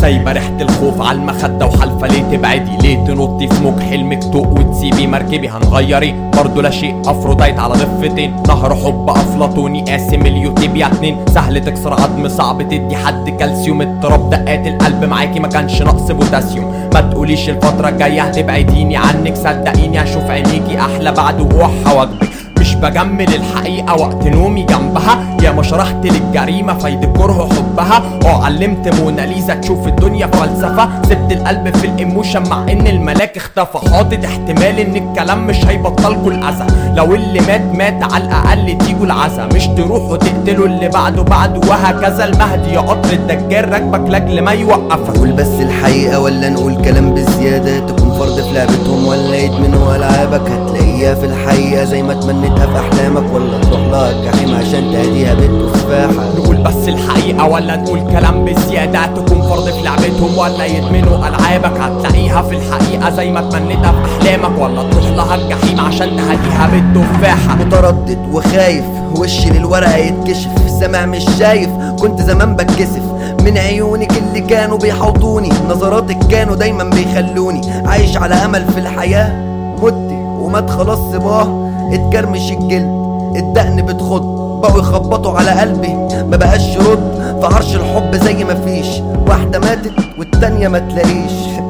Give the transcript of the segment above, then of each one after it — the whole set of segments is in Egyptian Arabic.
سايبه ريحه الخوف على المخده وحالفه ليه تبعدي ليه تنطي في موج حلمك تق وتسيبي مركبي هنغيري برضه لا شيء افروديت على ضفتين نهر حب افلاطوني قاسم اليوتيوبيا اتنين سهل تكسر عظم صعب تدي حد كالسيوم اضطراب دقات القلب معاكي ما كانش نقص بوتاسيوم ما تقوليش الفتره الجايه هتبعديني عنك صدقيني هشوف عينيكي احلى بعد وقوعها واجبك مش بجمل الحقيقة وقت نومي جنبها يا ما شرحت للجريمة فايدة كره حبها اه علمت موناليزا تشوف الدنيا فلسفة سبت القلب في الايموشن مع ان الملاك اختفى حاطط احتمال ان الكلام مش هيبطلكوا الاذى لو اللي مات مات على الاقل تيجوا العزا مش تروحوا تقتلوا اللي بعده بعده وهكذا المهدي يا قطر الدجال راكبك لاجل ما يوقفك نقول بس الحقيقة ولا نقول كلام بزيادة تكون فرد في لعبتهم ولا يدمنوا ألعابك هتلاقيها في الحقيقة زي ما تمنيتها في أحلامك ولا تروح لها الجحيم عشان تهديها بالتفاحة نقول بس الحقيقة ولا نقول كلام بزيادة تكون فرض في لعبتهم ولا يدمنوا ألعابك هتلاقيها في الحقيقة زي ما تمنيتها في أحلامك ولا تروح لها الجحيم عشان تهديها بالتفاحة متردد وخايف وشي للورقة يتكشف سامع مش شايف كنت زمان بتكسف من عيونك اللي كانوا بيحوطوني نظراتك كانوا دايما بيخلوني عايش على امل في الحياة مت ومات خلاص صباه اتكرمش الجلد الدقن بتخض بقوا يخبطوا على قلبي ما بقاش يرد في عرش الحب زي ما فيش واحدة ماتت والتانية ما تلاقيش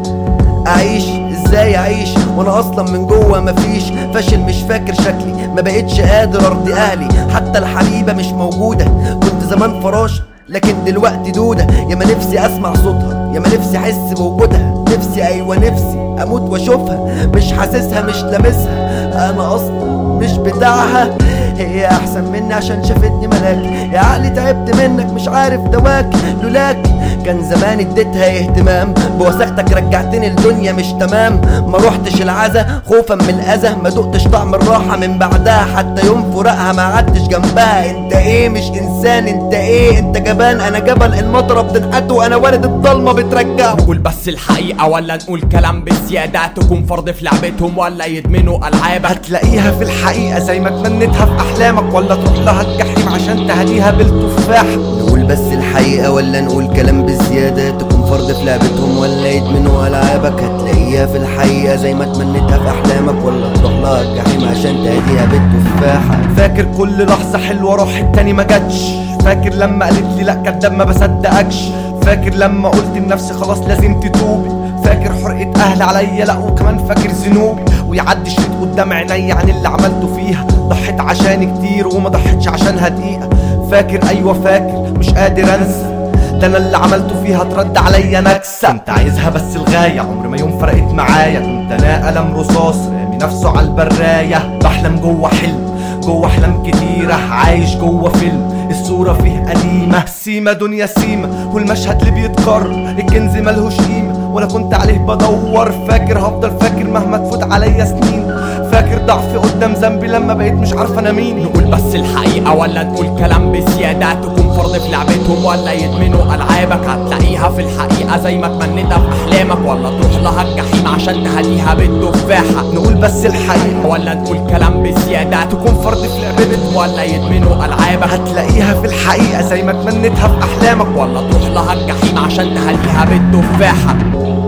اعيش ازاي اعيش وانا اصلا من جوه مفيش فاشل مش فاكر شكلي ما بقتش قادر ارضي اهلي حتى الحبيبه مش موجوده كنت زمان فراش لكن دلوقتي دودة يا ما نفسي اسمع صوتها يا ما نفسي احس بوجودها نفسي ايوه نفسي اموت واشوفها مش حاسسها مش لامسها انا اصلا مش بتاعها هي احسن مني عشان شافتني ملاك يا عقلي تعبت منك مش عارف دواك لولاك كان زمان اديتها اهتمام بوثيقتك رجعتني الدنيا مش تمام ما روحتش العزا خوفا من الاذى ما دقتش طعم الراحه من بعدها حتى يوم فراقها ما قعدتش جنبها انت ايه مش انسان انت ايه انت جبان انا جبل المطره بتنحته وانا والد الضلمه بترجعه نقول بس الحقيقة ولا نقول كلام بزيادة تكون فرض في لعبتهم ولا يدمنوا ألعابك هتلاقيها في الحقيقة زي ما تمنيتها في أحلامك ولا تروح لها الجحيم عشان تهديها بالتفاحة نقول بس الحقيقة ولا نقول كلام بزيادة تكون فرد في لعبتهم ولا يدمنوا ألعابك هتلاقيها في الحقيقة زي ما تمنيتها في أحلامك ولا تروح لها الجحيم عشان تهديها بالتفاحة فاكر كل لحظة حلوة روح التاني ما جاتش فاكر لما قالت لي لا كداب ما بصدقكش فاكر لما قلت لنفسي خلاص لازم تتوبي فاكر حرقة اهل عليا لا وكمان فاكر ذنوبي ويعدي شريط قدام عيني عن اللي عملته فيها ضحيت عشان كتير وما ضحيتش عشانها دقيقة فاكر ايوه فاكر مش قادر انسى ده انا اللي عملته فيها ترد عليا نكسة كنت عايزها بس الغاية عمر ما يوم فرقت معايا كنت انا قلم رصاص رامي نفسه على البراية بحلم جوه حلم جوه احلام كتيرة عايش جوه فيلم الصورة فيه قديمة سيما دنيا سيما والمشهد اللي بيتكرر الكنز ملهوش قيمة وانا كنت عليه بدور فاكر هفضل فاكر مهما تفوت عليا سنين فاكر ضعفي قدام ذنبي لما بقيت مش عارفة انا مين نقول بس الحقيقة ولا نقول كلام بزيادة تكون فرض في لعبتهم ولا يدمنوا ألعابك هتلاقيها في الحقيقة زي ما تمنيتها في أحلامك ولا تروح لها الجحيم عشان تهديها بالتفاحة نقول بس الحقيقة ولا نقول كلام بزيادة تكون فرض في لعبتهم ولا يدمنوا ألعابك هتلاقيها في الحقيقة زي ما تمنيتها في أحلامك ولا تروح لها الجحيم عشان تهديها بالتفاحة